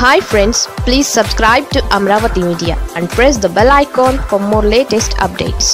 hi friends please subscribe to Amaravati media and press the bell icon for more latest updates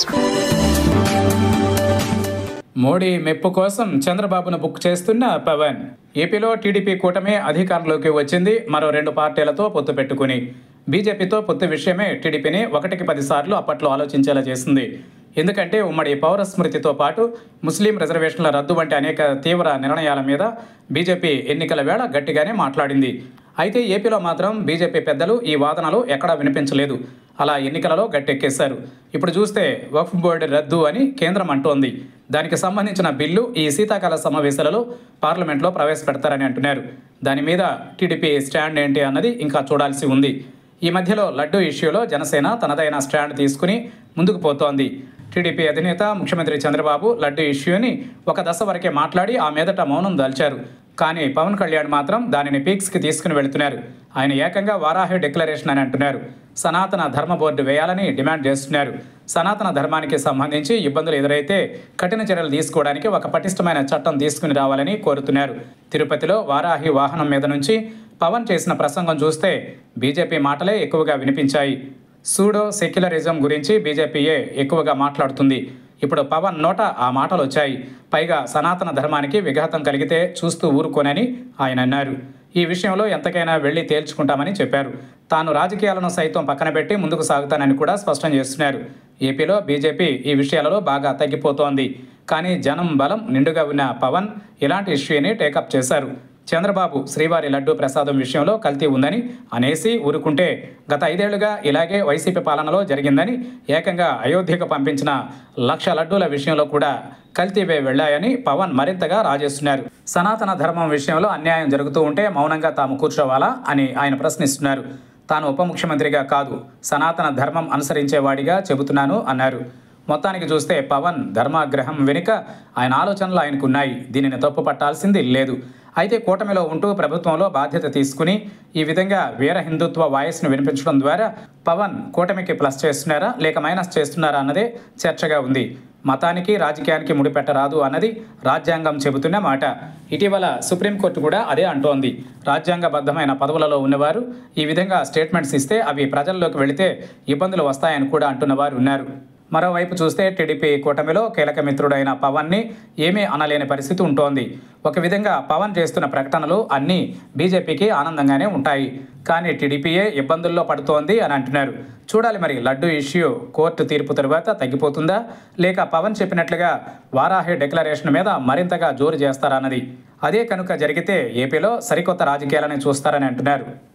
Modi మెప్పు కోసం చంద్రబాబును book చేస్తున్న పవన్ ఏపీలో TDP కూటమి అధికారంలోకి వచ్చింది మరో రెండు పార్టీలతో పొత్తు పెట్టుకుని బీజేపీతో పొత్తు విషయమే టీడీపీని ఒకటికి పదిసార్లు అప్పట్లో ఆలోచించేలా చేసింది ఎందుకంటే ఉమ్మడి పౌర స్మృతితో పాటు ముస్లిం రిజర్వేషన్ల రద్దు వంటి అనేక తీవ్ర నిర్ణయాల మీద బీజేపీ ఎన్నికల వేళ గట్టిగానే మాట్లాడింది అయితే ఏపీలో మాత్రం బీజేపీ పెద్దలు ఈ వాదనలు ఎక్కడా వినిపించలేదు అలా ఎన్నికలలో గట్టెక్కేశారు ఇప్పుడు చూస్తే వక్ఫ్ బోర్డు రద్దు అని కేంద్రం అంటోంది దానికి సంబంధించిన బిల్లు ఈ శీతాకాల సమావేశాలలో పార్లమెంట్లో ప్రవేశపెడతారని అంటున్నారు దాని మీద టీడీపీ స్టాండ్ ఏంటి అన్నది ఇంకా చూడాల్సి ఉంది ఈ మధ్యలో లడ్డూ ఇష్యూలో జనసేన తనదైన స్టాండ్ తీసుకుని ముందుకు పోతోంది టీడీపీ అధినేత ముఖ్యమంత్రి చంద్రబాబు లడ్డూ ఇష్యూని ఒక దశ వరకే మాట్లాడి ఆ మీదట మౌనం దాల్చారు కానీ పవన్ కళ్యాణ్ మాత్రం దానిని పీక్స్కి తీసుకుని వెళుతున్నారు ఆయన ఏకంగా వారాహి డిక్లరేషన్ అని అంటున్నారు సనాతన ధర్మ బోర్డు వేయాలని డిమాండ్ చేస్తున్నారు సనాతన ధర్మానికి సంబంధించి ఇబ్బందులు ఎదురైతే కఠిన చర్యలు తీసుకోవడానికి ఒక పటిష్టమైన చట్టం తీసుకుని రావాలని కోరుతున్నారు తిరుపతిలో వారాహి వాహనం మీద నుంచి పవన్ చేసిన ప్రసంగం చూస్తే బీజేపీ మాటలే ఎక్కువగా వినిపించాయి సూడో సెక్యులరిజం గురించి బీజేపీయే ఎక్కువగా మాట్లాడుతుంది ఇప్పుడు పవన్ నోట ఆ మాటలు వచ్చాయి పైగా సనాతన ధర్మానికి విఘాతం కలిగితే చూస్తూ ఊరుకోనని ఆయన అన్నారు ఈ విషయంలో ఎంతకైనా వెళ్లి తేల్చుకుంటామని చెప్పారు తాను రాజకీయాలను సైతం పక్కన పెట్టి ముందుకు సాగుతానని కూడా స్పష్టం చేస్తున్నారు ఏపీలో బీజేపీ ఈ విషయాలలో బాగా తగ్గిపోతోంది కానీ జనం బలం నిండుగా ఉన్న పవన్ ఇలాంటి ఇష్యూని టేకప్ చేశారు చంద్రబాబు శ్రీవారి లడ్డూ ప్రసాదం విషయంలో కల్తీ ఉందని అనేసి ఊరుకుంటే గత ఐదేళ్లుగా ఇలాగే వైసీపీ పాలనలో జరిగిందని ఏకంగా అయోధ్యకు పంపించిన లక్ష లడ్డూల విషయంలో కూడా కల్తీవే వెళ్లాయని పవన్ మరింతగా రాజేస్తున్నారు సనాతన ధర్మం విషయంలో అన్యాయం జరుగుతూ ఉంటే మౌనంగా తాము కూర్చోవాలా అని ఆయన ప్రశ్నిస్తున్నారు తాను ఉప ముఖ్యమంత్రిగా కాదు సనాతన ధర్మం అనుసరించేవాడిగా చెబుతున్నాను అన్నారు మొత్తానికి చూస్తే పవన్ ధర్మాగ్రహం వెనుక ఆయన ఆలోచనలు ఆయనకున్నాయి దీనిని తప్పు పట్టాల్సింది లేదు అయితే కూటమిలో ఉంటూ ప్రభుత్వంలో బాధ్యత తీసుకుని ఈ విధంగా వీర హిందుత్వ వాయిస్ను వినిపించడం ద్వారా పవన్ కూటమికి ప్లస్ చేస్తున్నారా లేక మైనస్ చేస్తున్నారా అన్నదే చర్చగా ఉంది మతానికి రాజకీయానికి ముడిపెట్టరాదు అన్నది రాజ్యాంగం చెబుతున్న మాట ఇటీవల సుప్రీంకోర్టు కూడా అదే అంటోంది రాజ్యాంగబద్ధమైన పదవులలో ఉన్నవారు ఈ విధంగా స్టేట్మెంట్స్ ఇస్తే అవి ప్రజల్లోకి వెళితే ఇబ్బందులు వస్తాయని కూడా అంటున్నవారు ఉన్నారు మరోవైపు చూస్తే టీడీపీ కూటమిలో కీలక మిత్రుడైన పవన్ని ఏమీ అనలేని పరిస్థితి ఉంటోంది ఒక విధంగా పవన్ చేస్తున్న ప్రకటనలు అన్నీ బీజేపీకి ఆనందంగానే ఉంటాయి కానీ టీడీపీయే ఇబ్బందుల్లో పడుతోంది అని అంటున్నారు చూడాలి మరి లడ్డు ఇష్యూ కోర్టు తీర్పు తరువాత తగ్గిపోతుందా లేక పవన్ చెప్పినట్లుగా వారాహి డిక్లరేషన్ మీద మరింతగా జోరు చేస్తారన్నది అదే కనుక జరిగితే ఏపీలో సరికొత్త రాజకీయాలని చూస్తారని అంటున్నారు